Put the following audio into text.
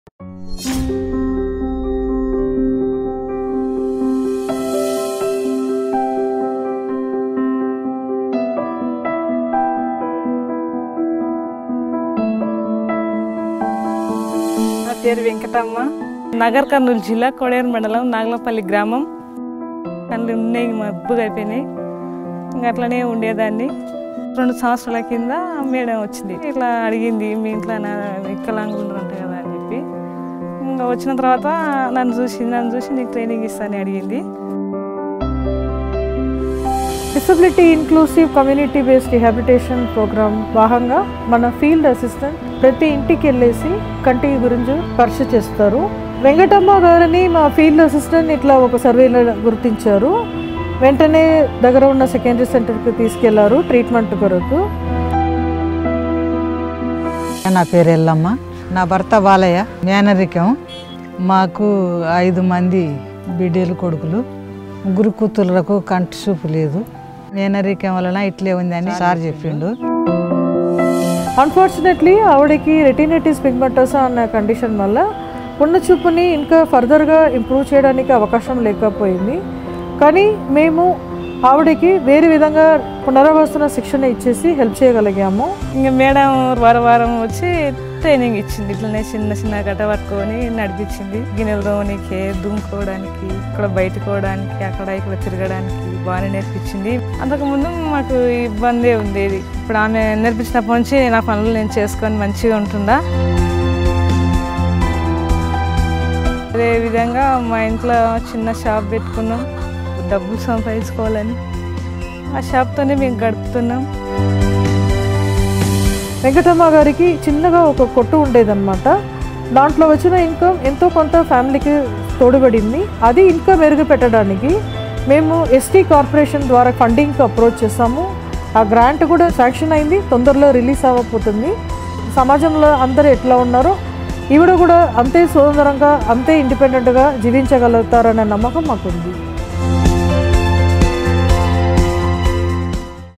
నా పేరు వెంకటమ్మ నగర్ కర్నూలు జిల్లా కొడేరు మండలం నాగలపల్లి గ్రామం కళ్ళు ఉన్నాయి మబ్బుగా అయిపోయినాయి ఇంకా అట్లనే ఉండేదాన్ని రెండు సంవత్సరాల కింద మేడం వచ్చింది ఇట్లా అడిగింది మీ ఇంట్లో నా వికలాంగులు ఉంటారు కదా అని చెప్పి ఇంకా వచ్చిన తర్వాత నన్ను చూసి నన్ను చూసి నీకు ట్రైనింగ్ ఇస్తానని అడిగింది disability inclusive community based rehabilitation programme భాగంగా మన ఫీల్డ్ అసిస్టెంట్ ప్రతి ఇంటికి వెళ్ళేసి కంటి గురించి పరీక్ష చేస్తారు వెంకటమ్మ గారిని మా ఫీల్డ్ అసిస్టెంట్ ఇట్లా ఒక సర్వేలో గుర్తించారు వెంటనే దగ్గర ఉన్న సెకండరీ సెంటర్కి తీసుకెళ్లారు ట్రీట్మెంట్ కొరకు నా పేరు ఎల్లమ్మ నా భర్త బాలయ్య మేనరికం మాకు ఐదు మంది బిడ్డలు కొడుకులు ముగ్గురు కూతుర్లకు కంటి చూపు లేదు మేనరికం వలన ఇట్లే ఉందని సార్ చెప్పిండు అన్ఫార్చునేట్లీ ఆవిడకి రెటినైటిస్ పిగ్మెంటోసా అన్న కండిషన్ వల్ల ఉన్న చూపుని ఇంకా ఫర్దర్గా ఇంప్రూవ్ చేయడానికి అవకాశం లేకపోయింది కానీ మేము ఆవిడకి వేరే విధంగా పునరావాసన శిక్షణ ఇచ్చేసి హెల్ప్ చేయగలిగాము ఇంకా మేడం వారం వారం వచ్చి ట్రైనింగ్ ఇచ్చింది ఇట్లనే చిన్న చిన్న గట్ట పట్టుకొని నడిపించింది గిన్నెలు తోమనికి దుమ్ముకోవడానికి ఇక్కడ బయటకోవడానికి అక్కడ ఇక్కడ తిరగడానికి బాగానే నేర్పించింది అంతకుముందు మాకు ఇబ్బంది ఉండేది ఇప్పుడు ఆమె నేర్పించినప్పటి నుంచి నా పనులు నేను చేసుకొని మంచిగా ఉంటుందా అదే విధంగా మా ఇంట్లో చిన్న షాప్ పెట్టుకున్నాం డబ్బులు సంపాదించుకోవాలని ఆ షాప్తోనే మేము గడుపుతున్నాం వెంకటమ్మ గారికి చిన్నగా ఒక కొట్టు ఉండేదన్నమాట దాంట్లో వచ్చిన ఇన్కమ్ ఎంతో కొంత ఫ్యామిలీకి తోడుబడింది అది ఇంకా మెరుగు పెట్టడానికి మేము ఎస్టీ కార్పొరేషన్ ద్వారా ఫండింగ్కి అప్రోచ్ చేసాము ఆ గ్రాంట్ కూడా శాంక్షన్ అయింది తొందరలో రిలీజ్ అవ్వబోతుంది సమాజంలో అందరూ ఎట్లా ఉన్నారో ఈవిడ కూడా అంతే స్వతంత్రంగా అంతే ఇండిపెండెంట్గా జీవించగలుగుతారనే నమ్మకం మాకుంది